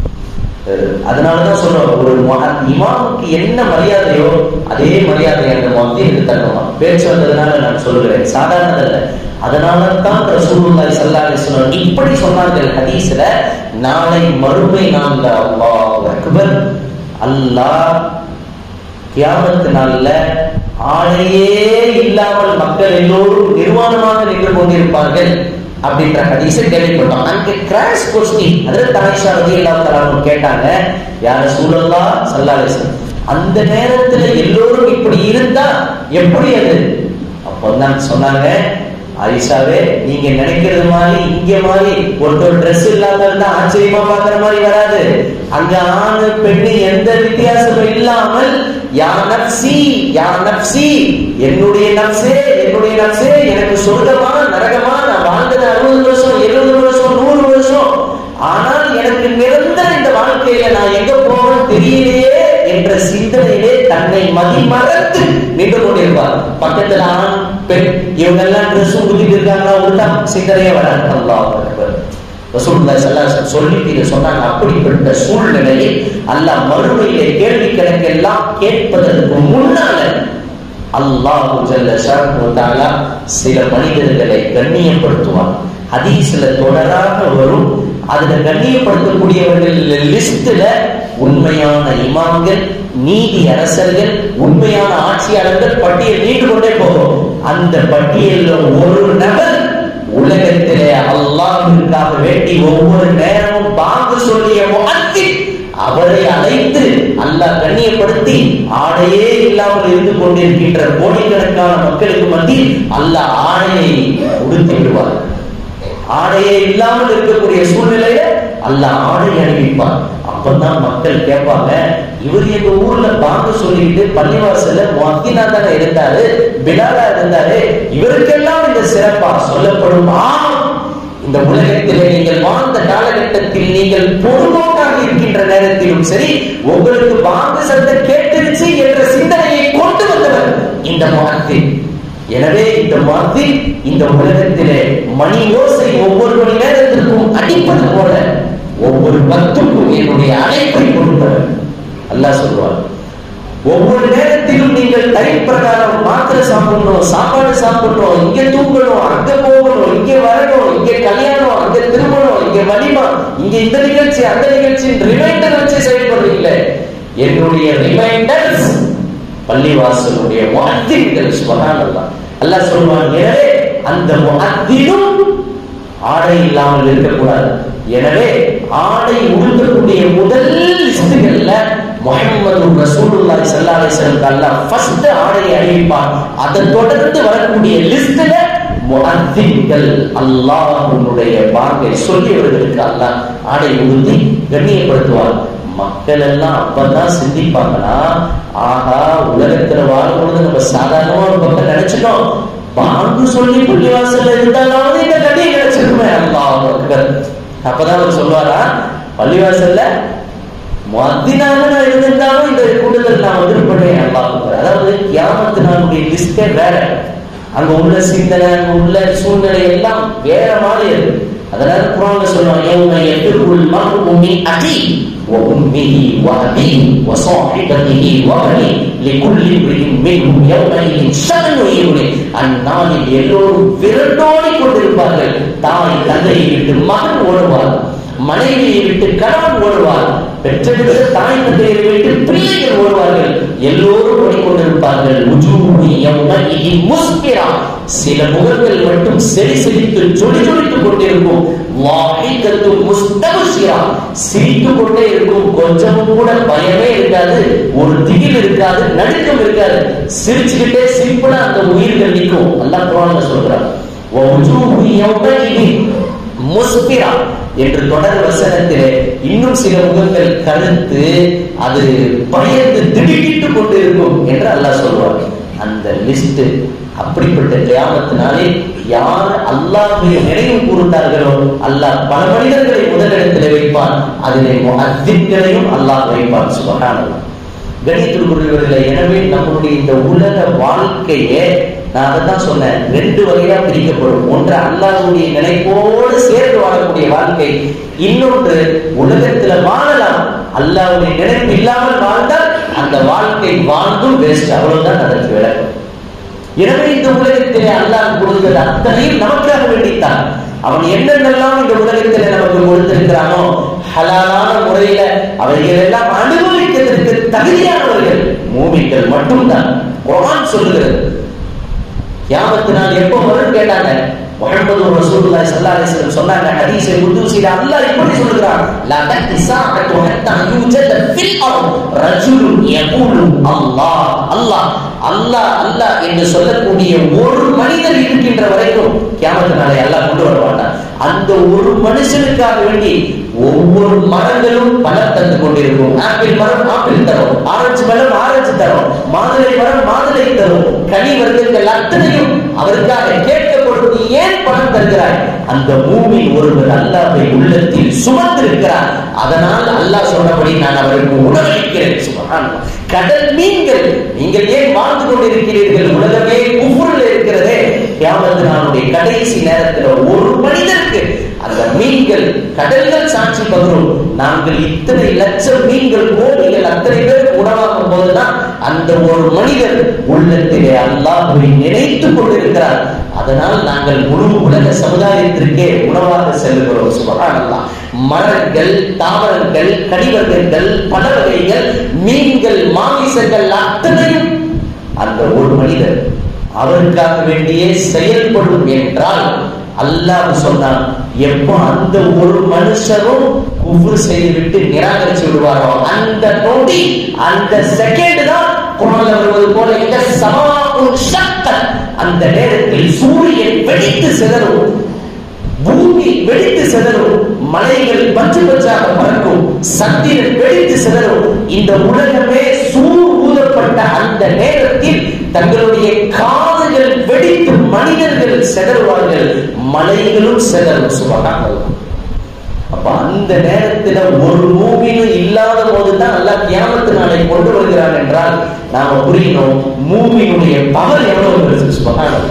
அதனாலதான் சொல்றோம் ஒரு இமாமுக்கு என்ன மரியாதையோ அதே மரியாதை அந்த மத்தியனுக்கு தரணும் பேச்சு வந்ததுனால நான் சொல்லுகிறேன் சாதாரணதல்ல அதனால தான் ரசூலுல்லாஹி ஸல்லல்லாஹு அலைஹி வஸல்லம் இப்படி சொன்னார்கள் ஹதீஸ்ல நாளை மறுமை நாள்ல அல்லாஹ் அக்பர் அல்லாஹ் கியாமத்து நாள்ல ஆளையே இல்லாமல் மக்கள் எல்லோரும் நிர்வாணமாக நின்று கொண்டிருப்பார்கள் அப்படின்ற ஹதீஸை கேள்விப்பட்டோம் அங்க கிராஷ் கொஸ்டின் அதில் தாயிஷா ரதி அல்லா கேட்டாங்க யார சூழல்லா சல்லாலேசன் அந்த நேரத்துல எல்லோரும் இப்படி இருந்தா எப்படி அது அப்போதான் சொன்னாங்க ஆயிஷாவே நீங்க நினைக்கிறது மாதிரி இங்க மாதிரி ஒருத்தர் ட்ரெஸ் இல்லாம இருந்தா ஆச்சரியமா பாக்குற மாதிரி வராது அங்க ஆணு பெண்ணு எந்த வித்தியாசமும் இல்லாமல் யா நப்சி யா நப்சி என்னுடைய நப்சே என்னுடைய நப்சே எனக்கு சொர்க்கமா நரகமா நான் வாழ்ந்தது அறுபது வருஷம் எழுபது வருஷம் நூறு வருஷம் ஆனால் எனக்கு நிரந்தர இந்த வாழ்க்கையில நான் எங்க போவேன்னு தெரியலையே என்ற சிந்தனையிலே தன்னை மதிமறந்து நின்று கொண்டிருப்பார் பக்கத்துல ஆண் பெண் இவங்க எல்லாம் ட்ரெஸ் உடுத்திட்டு இருக்காங்களா உடுத்தா சிந்தனையே வராது அல்லாஹ் அக்பர் ரசூலுல்லாஹி ஸல்லல்லாஹு அலைஹி சொல்லிட்டு இதை சொன்னாங்க அப்படிப்பட்ட சூழ்நிலையில் அல்லாஹ் மறுமையிலே கேள்வி கணக்கெல்லாம் கேட்பதற்கு முன்னால அல்லாஹு ஜல்ல ஷானு தஆலா சில மனிதர்களை கண்ணியப்படுத்துவார் ஹதீஸ்ல தொடராக வரும் அதுல கண்ணியப்படுத்தக்கூடியவர்கள் லிஸ்ட்ல உண்மையான இமாம்கள் நீதி அரசர்கள் உண்மையான ஆட்சியாளர்கள் பட்டியல் நீண்டு கொண்டே போகும் அந்த பட்டியலில் ஒரு நபர் உலகத்திலே அல்லாஹிற்காக வேண்டி ஒவ்வொரு நேரமும் பாங்கு சொல்லிய முகத்தில் அவரை அழைத்து அல்லாஹ் கண்ணியப்படுத்தி ஆடையே இல்லாமல் இருந்து கொண்டிருக்கின்ற கோடிக்கணக்கான மக்களுக்கு மத்தியில் அல்லாஹ் ஆடையை உடுத்தி விடுவார் ஆடையே இல்லாமல் இருக்கக்கூடிய சூழ்நிலையில அல்லாஹ் ஆடை அணிவிப்பார் அப்பதான் மக்கள் கேட்பாங்க இவர் எங்க ஊர்ல பாங்கு சொல்லிட்டு பள்ளிவாசல்ல மத்தினா தானே இருந்தாரு பிலாலா இருந்தாரு இவருக்கெல்லாம் இந்த சிறப்பா சொல்லப்படும் ஆம் இந்த உலகத்திலே நீங்கள் வாழ்ந்த காலகட்டத்தில் நீங்கள் பொதுமோக்காக இருக்கின்ற நேரத்திலும் சரி உங்களுக்கு பாங்கு சத்தம் கேட்டுருச்சு என்ற சிந்தனையை கொண்டு வந்தவர் இந்த மகத்தில் எனவே இந்த மாதிரி இந்த உலகத்திலே மணி ஓசை ஒவ்வொரு மணி நேரத்திற்கும் அடிப்பது போல ஒவ்வொரு பக்துக்கும் என்னுடைய அழைப்பை கொடுத்தவர் அல்லாஹ் சொல்வார் ஒவ்வொரு நேரத்திலும் நீங்கள் டைம் பிரகாரம் மாத்திரை சாப்பிடணும் சாப்பாடு சாப்பிடணும் இங்க தூங்கணும் அங்க போகணும் இங்க வரணும் இங்க கல்யாணம் அங்க திருமணம் இங்க வலிமா இங்க இந்த நிகழ்ச்சி அந்த நிகழ்ச்சி ரிமைண்டர் வச்சு செயல்படுறீங்களே என்னுடைய ரிமைண்டர்ஸ் பள்ளிவாசலுடைய முஅத்தின்கள் சுபஹானல்லாஹ் அல்லாஹ் சொல்வான் எனவே அந்த முஅத்தினும் ஆடை இல்லாமல் இருக்கக்கூடாது எனவே ஆடை உடுத்தக்கூடிய முதல் லிஸ்டுகள்ல முஹம்மது ரசூலுல்லாஹி ஸல்லல்லாஹு அலைஹி வஸல்லம் அல்லாஹ் ஃபர்ஸ்ட் ஆடை அணிவிப்பான் அதை தொடர்ந்து வரக்கூடிய லிஸ்ட்ல முஅத்தின்கள் அல்லாஹ்வுடைய பாங்கை சொல்லியவர்களுக்கு அல்லாஹ் ஆடை உடுத்தி கண்ணியப்படுத்துவார் மக்கள் எல்லாம் அப்பதான் சிந்திப்பாங்கன்னா ஆஹா உலகத்துல வாழும்பொழுது நம்ம சாதாரணமா ஒரு பக்கம் நினைச்சிட்டோம் பாங்கு சொல்லி பள்ளிவாசல்ல இருந்தாலாவது இந்த கதையை கிடைச்சிருக்குமே அல்லாஹ் அக்பர் அப்பதான் அவர் சொல்லுவாரா பள்ளிவாசல்ல மத்தினாக நான் இருந்திருந்தாலும் இந்த கூட்டத்தில் நான் வந்திருப்பேன் அல்லாஹ் அக்பர் அதாவது கியாமத்து நாளுடைய லிஸ்டே வேற அங்க உள்ள சிந்தனை அங்க உள்ள சூழ்நிலை எல்லாம் வேற மாதிரி இருக்கு அதனால குரான்ல சொல்லுவாங்க யௌம யஃபிருல் மர்உ மின் அகி வ உம்மிஹி வ அபிஹி வ ஸாஹிபதிஹி வ பனி லிகுல்லி இம்ரிஇன் மின்ஹும் யௌமஇதின் ஷஅனு யுக்னி அந்நாளில் எல்லோரும் விரண்டோடி கொண்டிருப்பார்கள் தாய் தந்தையை விட்டு மகன் ஓடுவார் மனைவியை விட்டு கணவன் ஓடுவார் பெற்றெடுத்த தாய் தந்தையை விட்டு பிள்ளைகள் ஓடுவார்கள் எல்லோரும் ஓடிக்கொண்டிருப்பார்கள் உஜூஹு யௌமஇதின் முஸ்பிரா சில முகங்கள் மட்டும் செறி செறித்து ஜொலி ஜொலித்துக் கொண்டிருக்கும் வாஹிகத்து முஸ்தபஷிரா சிரித்து கொண்டே இருக்கும் கொஞ்சம் கூட பயமே இருக்காது ஒரு திகில் இருக்காது நடுக்கம் இருக்காது சிரிச்சுக்கிட்டே சிம்பிளா அந்த உயிர்கள் நிற்கும் அல்லாஹ் குர்ஆன்ல சொல்றான் வஜூஹு யௌமஇதின் முஸ்பிரா என்று தொடர் வசனத்திலே இன்னும் சில முகங்கள் கருத்து அது பயந்து திடுக்கிட்டு கொண்டு இருக்கும் என்று அல்லாஹ் சொல்வார் அந்த லிஸ்ட் அப்படிப்பட்ட கியாமத்தினாலே யார் அல்லாஹ்வை நினைவு கூர்ந்தார்களோ அல்லாஹ் பல மனிதர்களை முதலிடத்தில் வைப்பான் அதிலே முஹத்தின்களையும் அல்லாஹ் வைப்பான் சுபஹானல்லாஹ் கணித்திற்குரியவர்களே எனவே நம்முடைய இந்த உலக வாழ்க்கையே நான் அதை தான் சொன்னேன் ரெண்டு வகையா பிரிக்கப்படும் ஒன்று அல்லாஹ்வுடைய நினைப்போடு சேர்ந்து வாழக்கூடிய வாழ்க்கை இன்னொன்று உலகத்துல வாழலாம் அல்லாஹ்வுடைய நினைப்பு இல்லாமல் வாழ்ந்தால் அந்த வாழ்க்கை வாழ்ந்தும் வேஸ்ட் அவ்வளவுதான் அதற்கு விளக்கம் எனவே இந்த உலகத்திலே அல்லாஹ் கொடுத்தது அத்தனையும் நமக்காக வேண்டித்தான் அவன் என்னென்னலாம் இந்த உலகத்திலே நமக்கு கொடுத்திருக்கிறானோ ஹலாலான முறையில அவைகள் எல்லாம் அனுபவிக்கிறதுக்கு தகுதியானவர்கள் மூமிகள் மட்டும்தான் குரான் சொல்லுகிறது கியாமத்து நாள் எப்போ வரும் கேட்டாங்க முஹம்மது ரசூலுல்லாஹி ஸல்லல்லாஹு அலைஹி வஸல்லம் சொன்னாங்க ஹதீஸை குதுசில அல்லாஹ் இப்படி சொல்றான் லா தத்தி சாஅத்து ஹத்தா யூஜத ஃபில் அர்த் ரஜுலுன் யகூலு அல்லாஹ் அல்லாஹ் அல்லாஹ் அல்லாஹ் என்று சொல்லக்கூடிய ஒரு மனிதர் இருக்கின்ற வரைக்கும் கியாமத்து நாளை அல்லாஹ் கொண்டு வர மாட்டான் அந்த ஒரு மனுஷனுக்காக வேண்டி ஒவ்வொரு மரங்களும் பலன் தந்து கொண்டிருக்கும் ஆப்பிள் மரம் ஆப்பிள் தரும் ஆரஞ்சு மரம் ஆரஞ்சு தரும் மாதுளை மரம் மாதுளை தரும் கனி வர்க்கங்கள் அத்தனையும் அவருக்காக கேட்க கொடுத்து ஏன் பணம் தருகிறாய் அந்த பூமி ஒருவர் அல்லாஹ்வை உள்ளத்தில் சுமந்திருக்கிறார் அதனால் அல்லாஹ் சொன்னபடி நான் அவருக்கு உணவளிக்கிறேன் சுபஹானல்லாஹ் கடல் மீன்கள் நீங்கள் ஏன் வாழ்ந்து கொண்டிருக்கிறீர்கள் உலகமே குஃபுரில் இருக்கிறதே கியாமத்து நாளுடைய கடைசி நேரத்தில் ஒரு மனிதருக்கு அந்த மீன்கள் கடல்கள் சாட்சி பகரும் நாங்கள் இத்தனை லட்சம் மீன்கள் கோடிகள் அத்தனை பேருக்கு உணவாகும் போதுதான் அந்த ஒரு மனிதர் உள்ளத்திலே அல்லாஹ்வை நினைத்துக் கொண்டிருக்கிறார் அதனால் நாங்கள் முழு உலக சமுதாயத்திற்கே உணவாக செல்லுகிறோம் சுபகானல்லாம் மரங்கள் தாவரங்கள் கனிவர்க்கங்கள் பல வகைகள் மீன்கள் மாமிசங்கள் அத்தனையும் அந்த ஒரு மனிதர் அவருக்காக வேண்டியே செயல்படும் என்றால் அல்லாஹ் சொன்னான் எப்போ அந்த ஒரு மனுஷரும் குஃபுர் செய்துவிட்டு நிராகரிச்சு விடுவாரோ அந்த நொடி அந்த செகண்ட் தான் குரான்ல வருவது போல இந்த சமாவுன் சக்தன் அந்த நேரத்தில் சூரியன் வெடித்து சிதறும் பூமி வெடித்து சிதறும் மலைகள் பஞ்சு பஞ்சாக பறக்கும் சந்திரன் வெடித்து சிதறும் இந்த உலகமே சூர் ஊதப்பட்ட அந்த நேரத்தில் தங்களுடைய காதுகள் வெடித்து மனிதர்கள் சிதறுவார்கள் மலைகளும் சிதறும் சுபகாங்கள் அப்ப அந்த நேரத்துல ஒரு மூவினும் இல்லாத போதுதான் நல்லா கியாமத்து நாளை கொண்டு வருகிறான் என்றால் நாம புரியணும் மூவினுடைய பவர் எவ்வளவு பெருசு சுபகானம்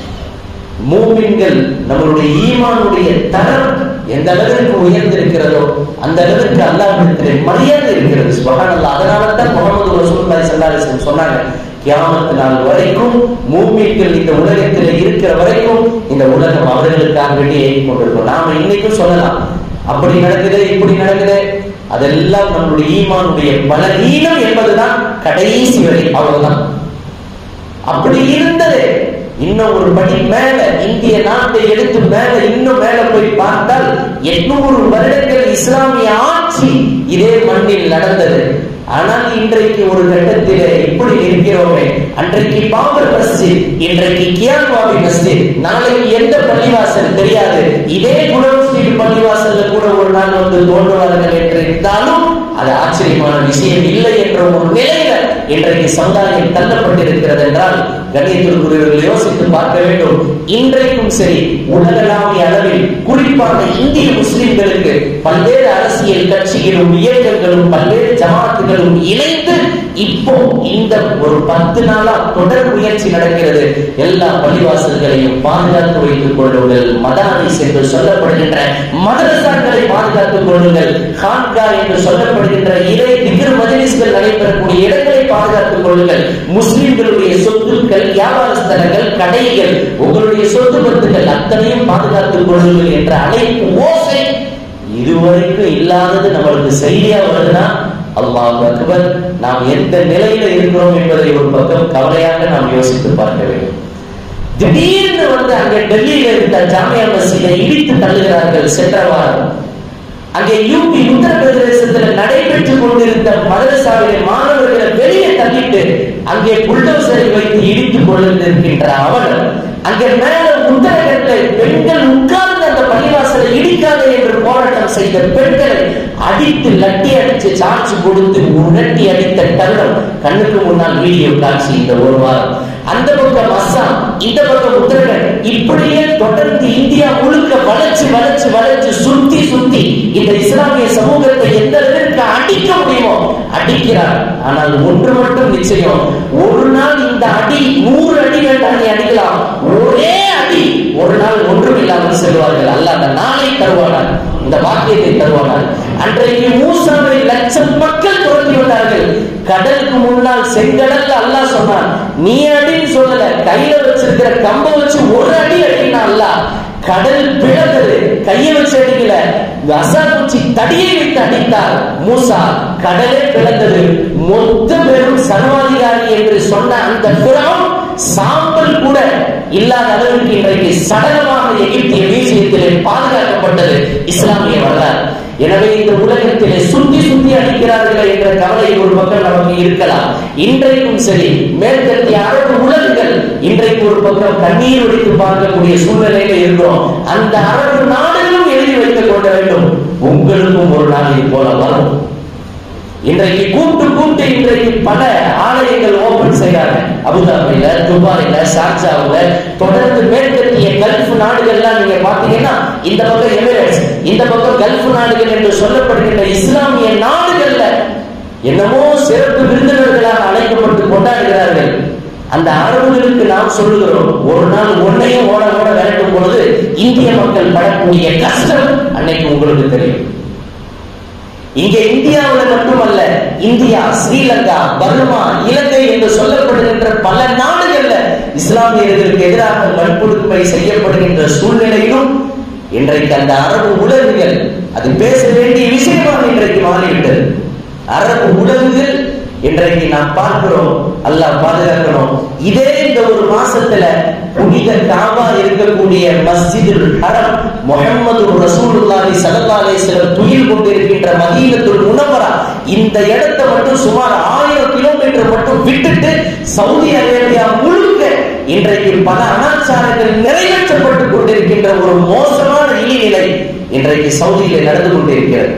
மூமின்கள் நம்மளுடைய ஈமானுடைய தரம் எந்த அளவிற்கு உயர்ந்திருக்கிறதோ அந்த அளவிற்கு அல்லாஹ்விடத்திலே மரியாதை இருக்கிறது சுபஹானல்லாஹ் அதனால தான் முகமது ரசூலுல்லாஹி ஸல்லல்லாஹு அலைஹி வஸல்லம் சொன்னாங்க கியாமத் நாள் வரைக்கும் மூமின்கள் இந்த உலகத்தில் இருக்கிற வரைக்கும் இந்த உலகம் அவர்களுக்காக வேண்டி ஏங்கிக் கொண்டிருக்கும் நாம இன்னைக்கும் சொல்லலாம் அப்படி நடக்குது இப்படி நடக்குது அதெல்லாம் நம்மளுடைய ஈமானுடைய பலகீனம் என்பதுதான் கடைசி வரை அவ்வளவுதான் அப்படி இருந்தது இன்னும் ஒரு படி மேல இந்திய நாட்டை எடுத்து மேல இன்னும் மேல போய் பார்த்தால் எட்நூறு வருடங்கள் இஸ்லாமிய ஆட்சி இதே மண்ணில் நடந்தது ஆனால் இன்றைக்கு ஒரு கட்டத்திலே இப்படி இருக்கிறோமே அன்றைக்கு பாபர் மஸ்ஜித் இன்றைக்கு கியான்வாபி மஸ்ஜித் நாளைக்கு எந்த பள்ளிவாசல் தெரியாது இதே குணம் ஸ்ட்ரீட் பள்ளிவாசல்ல கூட ஒரு நாள் வந்து தோன்றுவார்கள் என்று இருந்தாலும் அது ஆச்சரியமான விஷயம் இல்லை என்ற ஒரு நிலையில இன்றைக்கு சமுதாயம் தள்ளப்பட்டிருக்கிறது என்றால் கண்ணியத்திற்குரியவர்கள் யோசித்து பார்க்க வேண்டும் இன்றைக்கும் சரி உலகளாவிய அளவில் குறிப்பாக இந்திய முஸ்லிம்களுக்கு பல்வேறு அரசியல் கட்சிகளும் இயக்கங்களும் பல்வேறு ஜமாத்துகளும் இணைந்து இப்போ இந்த ஒரு பத்து நாளா தொடர் முயற்சி நடக்கிறது எல்லா பள்ளிவாசல்களையும் பாதுகாத்து வைத்துக் கொள்ளுங்கள் மதானிஸ் என்று சொல்லப்படுகின்ற மதரசாக்களை பாதுகாத்துக் கொள்ளுங்கள் ஹான்கா என்று சொல்லப்படுகின்ற இறை திகர் மஜலிஸ்கள் நடைபெறக்கூடிய இடங்களை பாதுகாத்துக் கொள்ளுங்கள் முஸ்லிம்களுடைய சொத்துக்கள் வியாபார ஸ்தலங்கள் கடைகள் உங்களுடைய சொத்து பத்துகள் அத்தனையும் பாதுகாத்துக் கொள்ளுங்கள் என்ற அழைப்பு ஓசை இதுவரைக்கும் இல்லாதது நம்மளுக்கு செய்தியா வருதுன்னா அல்லாஹ் அக்பர் நாம் எந்த நிலையில இருக்கிறோம் என்பதை ஒரு பக்கம் கவலையாக நாம் யோசித்து பார்க்க வேண்டும் திடீர்னு வந்து அங்க டெல்லியில இருந்த ஜாமியா மசீதை இடித்து தள்ளுகிறார்கள் சென்ற வாரம் அங்கே யூபி உத்தரப்பிரதேசத்துல நடைபெற்றுக் கொண்டிருந்த மதரசாவிலே மாணவர்களை வெளியே தள்ளிட்டு அங்கே புல்டோசரை வைத்து இடித்துக் கொண்டிருக்கின்ற அவர் அங்கே மேல உத்தரகத்தை பெண்கள் உட்கார்ந்து அந்த பள்ளிவாசலை இடிக்காதே என்று போராட்டம் செய்த பெண்களை அடித்து லட்டி அடிச்சு சாட்சி கொடுத்து உரட்டி அடித்த தருணம் கண்ணுக்கு முன்னால் வீடியோ காட்சி இந்த ஒரு வாரம் அந்த பக்கம் அஸ்ஸாம் இந்த பக்கம் உத்தரகண்ட் இப்படியே தொடர்ந்து இந்தியா முழுக்க வளைச்சு வளைச்சு வளைச்சு சுத்தி சுத்தி இந்த இஸ்லாமிய சமூகத்தை எந்த அளவிற்கு அடிக்க முடியுமோ அடிக்கிறார் ஆனால் ஒன்று மட்டும் நிச்சயம் ஒரு நாள் இந்த அடி நூறு அடி வேண்டாம் நீ அடிக்கலாம் ஒரே அடி ஒரு நாள் ஒன்றும் இல்லாமல் செல்வார்கள் அல்ல அந்த நாளை தருவானார் இந்த வாக்கியத்தை தருவானார் அன்றைக்கு மூசாவை லட்சம் மக்கள் துரத்தி வந்தார்கள் கடலுக்கு முன்னால் செங்கடல்ல அல்லாஹ் சொன்னான் நீ அடின்னு சொல்லல கையில வச்சிருக்கிற கம்ப வச்சு ஒரு அடி அடினா அல்லாஹ் கடல் பிளந்தது கையை வச்சு அடிக்கல அசாகுச்சி தடியை வைத்து அடித்தார் மூசா கடலே பிளந்தது மொத்த பேரும் சர்வாதிகாரி என்று சொன்ன அந்த பிறவும் சாம்பல் கூட இல்லாத அளவுக்கு இன்றைக்கு சடலமாக எகிப்திய மியூசியத்திலே பாதுகாக்கப்பட்டது இஸ்லாமிய வரலாறு எனவே இந்த உலகத்திலே சுத்தி சுத்தி அடிக்கிறார்களே என்ற கவலை ஒரு பக்கம் நமக்கு இருக்கலாம் இன்றைக்கும் சரி மேற்கத்திய அரபு உலகங்கள் இன்றைக்கு ஒரு பக்கம் கண்ணீர் ஒழித்து பார்க்கக்கூடிய சூழ்நிலையில இருக்கிறோம் அந்த அரபு நாடுகளும் எழுதி வைத்துக் கொள்ள வேண்டும் உங்களுக்கும் ஒரு நாள் இது போல வரும் இன்றைக்கு கூப்பிட்டு கூப்பிட்டு இன்றைக்கு பல ஆலயங்கள் ஓபன் செய்யறாங்க அபுதாபில துபாயில ஷார்ஜாவுல தொடர்ந்து மேற்கத்திய கல்ஃப் நாடுகள்லாம் நீங்க பாத்தீங்கன்னா இந்த பக்கம் எமிரேட்ஸ் இந்த பக்கம் கல்ஃப் நாடுகள் என்று சொல்லப்படுகின்ற இஸ்லாமிய நாடுகள்ல என்னமோ சிறப்பு விருந்தினர்களாக அழைக்கப்பட்டு கொண்டாடுகிறார்கள் அந்த அரபுகளுக்கு நாம் சொல்லுகிறோம் ஒரு நாள் ஒன்னையும் ஓட ஓட விரட்டும் பொழுது இந்திய மக்கள் படக்கூடிய கஷ்டம் அன்னைக்கு உங்களுக்கு தெரியும் இங்க இந்தியாவில் மட்டுமல்ல இந்தியா ஸ்ரீலங்கா பர்மா இலங்கை என்று சொல்லப்படுகின்ற பல நாடுகள்ல இஸ்லாமியர்களுக்கு எதிராக வன்பொடுமை செய்யப்படுகின்ற சூழ்நிலையிலும் இன்றைக்கு அந்த அரபு உலகுகள் அது பேச வேண்டிய விஷயமாக இன்றைக்கு மாறிவிட்டது அரபு உலகுகள் இன்றைக்கு நாம் பார்க்கிறோம் அல்லாஹ் பாதுகாக்கணும் இதே இந்த ஒரு மாசத்துல புனித காபா இருக்கக்கூடிய மஸ்ஜிதுல் ஹரம் முஹம்மது ரசூலுல்லாஹி ஸல்லல்லாஹு அலைஹி வஸல்லம் துயில் கொண்டிருக்கின்ற மதீனத்துல் முனவரா இந்த இடத்தை மட்டும் சுமார் ஆயிரம் கிலோமீட்டர் மட்டும் விட்டுட்டு சவுதி அரேபியா முழுக்க இன்றைக்கு பல அனாச்சாரங்கள் நிறைவேற்றப்பட்டு கொண்டிருக்கின்ற ஒரு மோசமான இழிநிலை இன்றைக்கு சவுதியிலே நடந்து கொண்டிருக்கிறது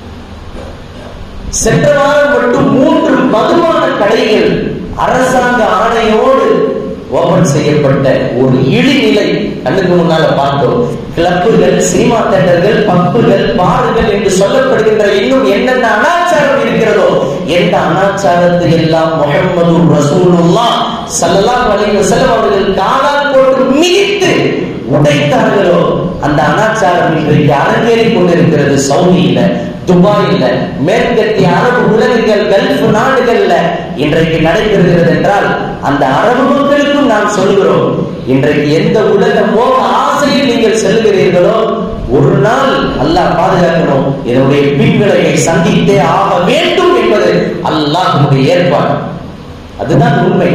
சென்ற வாரம் மட்டும் மூன்று மதுபான கடைகள் அரசாங்க ஆணையோடு ஓபன் செய்யப்பட்ட ஒரு இழிநிலை கண்ணுக்கு முன்னால பார்த்தோம் கிளப்புகள் சினிமா தேட்டர்கள் பப்புகள் பாருகள் என்று சொல்லப்படுகின்ற இன்னும் என்னென்ன அனாச்சாரம் இருக்கிறதோ எந்த அனாச்சாரத்தை எல்லாம் முகமது ரசூலுல்லா சல்லல்லாஹு அலைஹி வஸல்லம் அவர்கள் காலால் போட்டு மிதித்து உடைத்தார்களோ அந்த அனாச்சாரம் இன்றைக்கு அரங்கேறி கொண்டிருக்கிறது சவுதியில துபாயில மேற்கத்திய அரபு உலகங்கள் கல்ஃப் நாடுகள்ல இன்றைக்கு நடைபெறுகிறது என்றால் அந்த அரபு மக்களுக்கும் நாம் சொல்கிறோம் இன்றைக்கு எந்த உலக மோக ஆசையில் நீங்கள் செல்கிறீர்களோ ஒரு நாள் அல்லாஹ் பாதுகாக்கணும் இதனுடைய பின்விளைவை சந்தித்தே ஆக வேண்டும் என்பது அல்லாஹ்வுடைய ஏற்பாடு அதுதான் உண்மை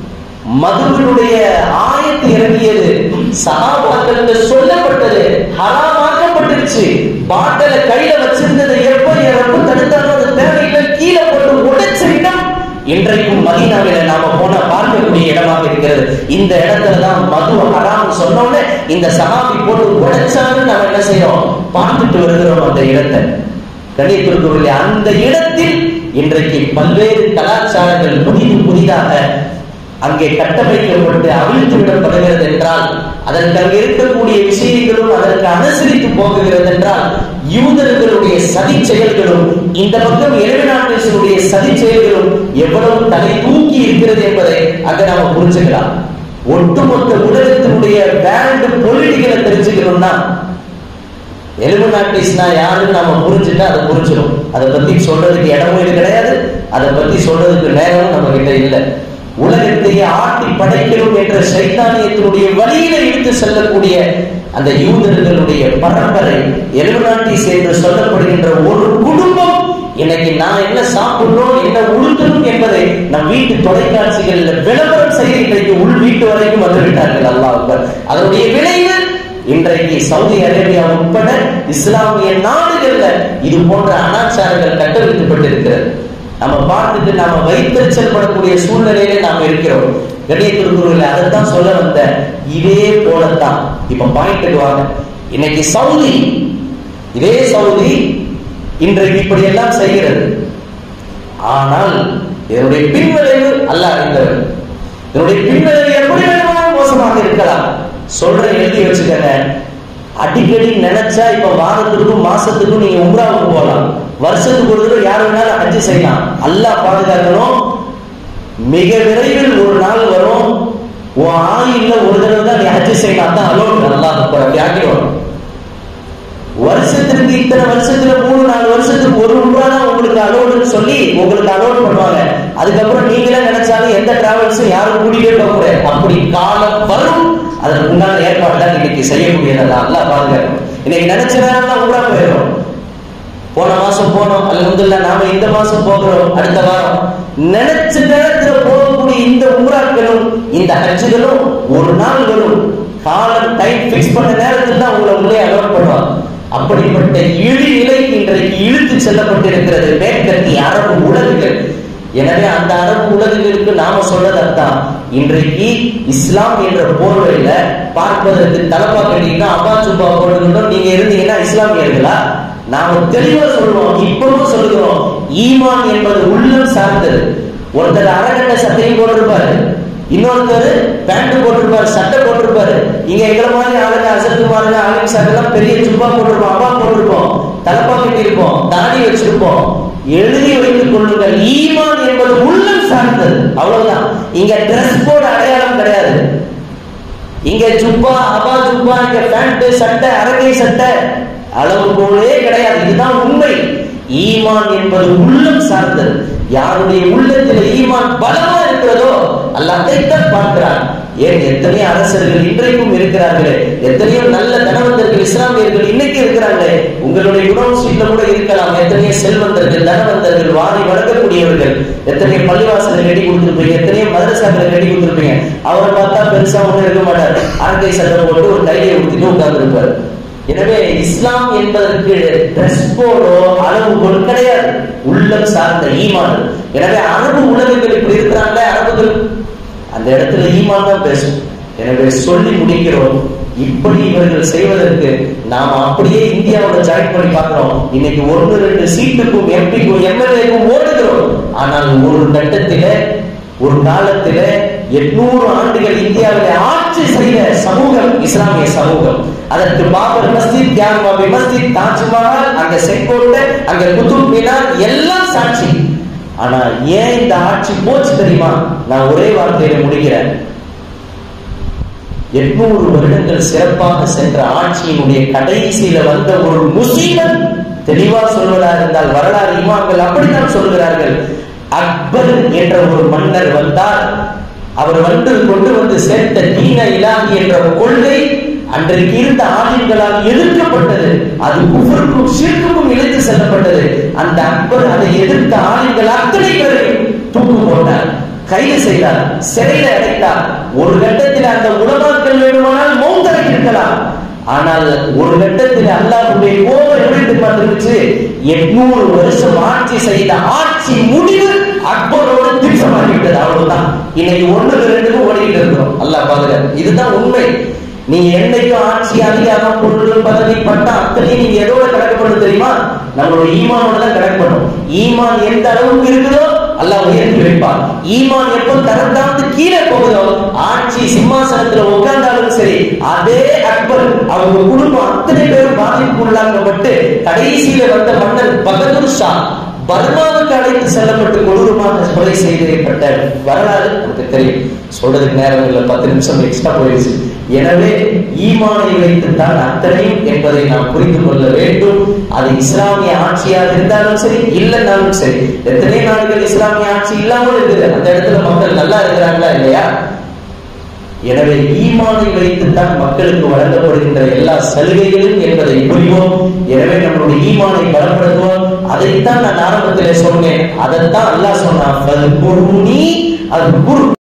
மதுவினுடைய ஆயத்து இறங்கியது சகாபாக்களுக்கு சொல்லப்பட்டது ஹராமாக்கப்பட்டுருச்சு பாட்டல கையில வச்சிருந்ததை எப்ப எப்ப தடுத்தாலும் அது தேவையில்லை கீழே போட்டு உடைச்ச இடம் இன்றைக்கும் மதீனாவில நாம போன பார்க்கக்கூடிய இடமாக இருக்கிறது இந்த இடத்துல தான் மது ஹராம் சொன்னோன்னே இந்த சகாபி போட்டு உடைச்சாலும் நாம என்ன செய்யறோம் பார்த்துட்டு வருகிறோம் அந்த இடத்தை கணியத்திற்குரிய அந்த இடத்தில் இன்றைக்கு பல்வேறு கலாச்சாரங்கள் புதிது புதிதாக அங்கே கட்டமைக்கப்பட்டு அவிழ்த்து விடப்படுகிறது என்றால் அதற்கு அங்கே இருக்கக்கூடிய விஷயங்களும் அதற்கு அனுசரித்து போகுகிறது என்றால் யூதர்களுடைய சதி செயல்களும் இந்த பக்கம் எலிமினாட்டேஷனுடைய சதி செயல்களும் எவ்வளவு தலை தூக்கி இருக்கிறது என்பதை அங்க நாம புரிஞ்சுக்கலாம் ஒட்டுமொத்த உலகத்தினுடைய பேண்ட் பொலிட்டிகளை தெரிஞ்சுக்கணும்னா எலிமினாட்டிஸ்னா யாருன்னு நாம புரிஞ்சுட்டா அதை புரிஞ்சிடும் அதை பத்தி சொல்றதுக்கு இடமும் இது கிடையாது அதை பத்தி சொல்றதுக்கு நேரமும் நம்ம கிட்ட இல்லை உலகத்தையே ஆட்டி படைக்கணும் என்ற சைத்தானியத்தினுடைய வழியில இழுத்து செல்லக்கூடிய அந்த யூதர்களுடைய பரம்பரை எலுமினாட்டிஸ் என்று சொல்லப்படுகின்ற ஒரு குடும்பம் இன்னைக்கு நான் என்ன சாப்பிடணும் என்ன உடுத்தணும் என்பதை நம் வீட்டு தொலைக்காட்சிகளில் விளம்பரம் செய்ய இன்றைக்கு உள் வீட்டு வரைக்கும் வந்து விட்டார்கள் அல்லாஹ் அதனுடைய விளைவு இன்றைக்கு சவுதி அரேபியா உட்பட இஸ்லாமிய நாடுகள்ல இது போன்ற அனாச்சாரங்கள் கட்டவிழ்க்கப்பட்டிருக்கிறது நம்ம பார்த்துட்டு நாம வைத்தறிச்சல் படக்கூடிய சூழ்நிலையில நாம் இருக்கிறோம் கணியத்திற்குரிய அதைத்தான் சொல்ல வந்த இதே போலத்தான் இப்ப பாயிண்ட்டுக்கு வாங்க இன்னைக்கு சவுதி இதே சவுதி இன்றைக்கு இப்படி எல்லாம் செய்கிறது ஆனால் இதனுடைய பின்விளைவு அல்ல அறிந்தவர் இதனுடைய பின்விளைவு எப்படி வேணுமானாலும் மோசமாக இருக்கலாம் சொல்ற எழுதி வச்சுக்கங்க அடிக்கடி நினைச்சா இப்ப வாரத்துக்கும் மாசத்துக்கும் நீங்க உம்ராவுக்கு போகலாம் வருஷத்துக்கு ஒரு தடவை யார் வேணாலும் ஹஜ்ஜு செய்யலாம் அல்லாஹ் பாதுகாக்கணும் மிக விரைவில் ஒரு நாள் வரும் உன் ஆயுள்ல ஒரு தடவை தான் நீ ஹஜ்ஜு செய்யலாம் தான் அலோன் அல்லாஹ் அப்படி ஆக்கிடுவான் வருஷத்திற்கு இத்தனை வருஷத்துல மூணு நாலு வருஷத்துக்கு ஒரு ரூபா தான் உங்களுக்கு அலோடுன்னு சொல்லி உங்களுக்கு அலோட் பண்ணுவாங்க அதுக்கப்புறம் நீங்களே நினைச்சாலும் எந்த டிராவல்ஸும் யாரும் கூட்டிகிட்டே போக முடியாது அப்படி காலம் வரும் அதற்கு உண்டான ஏற்பாடு தான் இன்னைக்கு செய்யக்கூடியதா அல்ல பாருங்க இன்னைக்கு நினைச்ச நேரம் உம்ரா போயிடும் போன மாசம் போனோம் அல்ஹம்துலில்லாஹ் நாம இந்த மாசம் போகிறோம் அடுத்த வாரம் நினைச்ச நேரத்துல போகக்கூடிய இந்த உம்ராக்களும் இந்த ஹஜ்ஜுகளும் ஒரு நாள் வரும் காலம் டைம் ஃபிக்ஸ் பண்ண நேரத்தில் தான் உங்களை உள்ளே அலோட் பண்ணுவாங்க அப்படிப்பட்ட இழி நிலைக்கு இன்றைக்கு இழுத்து செல்லப்பட்டிருக்கிறது மேற்கத்திய அரபு உலகுகள் எனவே அந்த அரபு உலகுகளுக்கு நாம சொல்றது அதான் இன்றைக்கு இஸ்லாம் என்ற போர்வையில பார்ப்பதற்கு தலப்பா கட்டிங்கன்னா அப்பா சுப்பா போட்டுக்கணும் நீங்க இருந்தீங்கன்னா இஸ்லாமியர்களா நாம தெளிவா சொல்லுவோம் இப்பவும் சொல்லுகிறோம் ஈமான் என்பது உள்ளம் சார்ந்தது ஒருத்தர் அரகண்ட சட்டையும் போட்டிருப்பாரு இன்னொருத்தர் பேண்ட் போட்டிருப்பாரு சட்டை போட்டிருப்பாரு இங்க எங்களை மாதிரி ஆளுங்க அசத்து மாதிரி ஆளுங்க சட்டெல்லாம் பெரிய சுப்பா போட்டிருப்போம் அப்பா போட்டிருப்போம் தலப்பா கட்டியிருப்போம் தாடி வச்சிருப்போம் எழுதி வைத்துக் கொள்ளுங்கள் ஈமான் என்பது உள்ளம் சார்ந்தது அவ்வளவுதான் இங்க டிரஸ் கோட் அடையாளம் கிடையாது இங்க ஜுப்பா அபா ஜுப்பா இங்க பேண்ட் சட்டை அரங்கை சட்டை அளவுகோலே கிடையாது இதுதான் உண்மை ஈமான் என்பது உள்ளம் சார்ந்தது யாருடைய உள்ளத்தில் ஈமான் பலமா இருக்கிறதோ அல்ல அதைத்தான் பார்க்கிறான் ஏன் எத்தனையோ அரசர்கள் இன்றைக்கும் இருக்கிறார்களே எத்தனையோ நல்ல தனவந்தர்கள் இஸ்லாமியர்கள் இன்னைக்கு இருக்கிறாங்களே உங்களுடைய யூனிவர்சிட்டியில கூட இருக்கலாம் எத்தனையோ செல்வந்தர்கள் தனவந்தர்கள் வாரி வழங்கக்கூடியவர்கள் எத்தனையோ பள்ளிவாசலை கட்டி கொடுத்துருப்பீங்க எத்தனையோ மதரசாக்களை கட்டி கொடுத்துருப்பீங்க அவரை பார்த்தா பெருசா ஒன்றும் இருக்க மாட்டார் ஆண்கை சட்டை போட்டு ஒரு கையை ஊத்திட்டு உட்கார்ந்து இருப்பார் எனவே இஸ்லாம் என்பதற்கு ட்ரெஸ் கோடோ அளவுகோல் கிடையாது உள்ளம் சார்ந்த ஈமான் எனவே அரபு உலகங்கள் இப்படி இருக்கிறாங்க அரபுகள் அந்த இடத்துல ஈமான் தான் பேசும் எனவே சொல்லி முடிக்கிறோம் இப்படி இவர்கள் செய்வதற்கு நாம அப்படியே இந்தியாவோட ஜாயின் பண்ணி பார்க்கிறோம் இன்னைக்கு ஒன்று ரெண்டு சீட்டுக்கும் எம்பிக்கும் எம்எல்ஏக்கும் ஓடுகிறோம் ஆனால் ஒரு கட்டத்தில ஒரு காலத்தில எட்நூறு ஆண்டுகள் இந்தியாவிலே ஆட்சி செய்த சமூகம் இஸ்லாமிய சமூகம் அதற்கு பாபர் மஸ்ஜித் ஜான்மாபி மஸ்ஜித் தாஜ்மஹால் அங்க செங்கோட்டை அங்க குதுப் மினார் எல்லாம் சாட்சி ஆனா ஏன் இந்த ஆட்சி போச்சு தெரியுமா நான் ஒரே வார்த்தையில முடிக்கிறேன் எட்நூறு வருடங்கள் சிறப்பாக சென்ற ஆட்சியினுடைய கடைசியில வந்த ஒரு முசீபத் தெளிவா சொல்வதா இருந்தால் வரலாறு இமாம்கள் அப்படித்தான் சொல்கிறார்கள் அக்பர் என்ற ஒரு மன்னர் வந்தார் அவர் வந்து கொண்டு வந்து சேர்த்த தீன இலாகி என்ற கொள்கை அன்றைக்கு இருந்த ஆளுங்களால் எதிர்க்கப்பட்டது அது குஃபருக்கும் ஷிர்க்குக்கும் இழுத்து செல்லப்பட்டது அந்த அக்பர் அதை எதிர்த்த ஆளுங்கள் அத்தனை பேரையும் தூக்கு போட்டார் கைது செய்தார் சிறையில் அடைத்தார் ஒரு கட்டத்தில் அந்த உலமாக்கள் வேண்டுமானால் மௌத்தரை இருக்கலாம் ஆனால் ஒரு கட்டத்தில் அல்லாஹுடைய கோபம் எப்படி பார்த்துருச்சு எட்நூறு வருஷம் ஆட்சி செய்த ஆட்சி முடிவு அக்பரோடு திட்டமாகிவிட்டது அவ்வளவுதான் இன்னைக்கு ஒண்ணுக்கு ரெண்டுக்கு ஓடிக்கிட்டு இருக்கிறோம் அல்லாஹ் பாதுகாப்பு இதுதான் உண்மை நீங்க என்னைக்கும் ஆட்சி அதிகாரம் பொருள் பதவி பட்டம் அத்தனையும் நீங்க எதோட கணக்கு பண்ண தெரியுமா நம்மளோட ஈமானோட தான் கணக்கு பண்ணும் ஈமான் எந்த அளவுக்கு இருக்குதோ அல்லாஹ் உயர்த்தி வைப்பார் ஈமான் எப்போ தரம் தாழ்ந்து கீழே போகுதோ ஆட்சி சிம்மாசனத்துல உட்கார்ந்தாலும் சரி அதே அக்பர் அவங்க குடும்பம் அத்தனை பேரும் பாதிப்புக்கு உள்ளாக்கப்பட்டு கடைசியில வந்த மன்னர் பகதூர் ஷா பர்மாவுக்கு அழைத்து செல்லப்பட்டு கொடூரமாக கொலை செய்திருப்பட்ட வரலாறு நமக்கு தெரியும் சொல்றதுக்கு நேரம் இல்லை பத்து நிமிஷம் எக்ஸ்ட்ரா போயிடுச்சு எனவே ஈமானை வைத்துத்தான் அத்தனையும் என்பதை நாம் புரிந்து கொள்ள வேண்டும் அது இஸ்லாமிய ஆட்சியாக இருந்தாலும் சரி இல்லைன்னாலும் சரி எத்தனை நாடுகள் இஸ்லாமிய ஆட்சி இல்லாமல் இருக்குது அந்த இடத்துல மக்கள் நல்லா இருக்கிறாங்களா இல்லையா எனவே ஈமானை வைத்துத்தான் மக்களுக்கு வழங்கப்படுகின்ற எல்லா சலுகைகளும் என்பதை புரிவோம் எனவே நம்மளுடைய ஈமானை பலப்படுத்துவோம் அதைத்தான் நான் ஆரம்பத்திலே சொன்னேன் அதைத்தான் அல்லாஹ் சொன்னான் அது குரு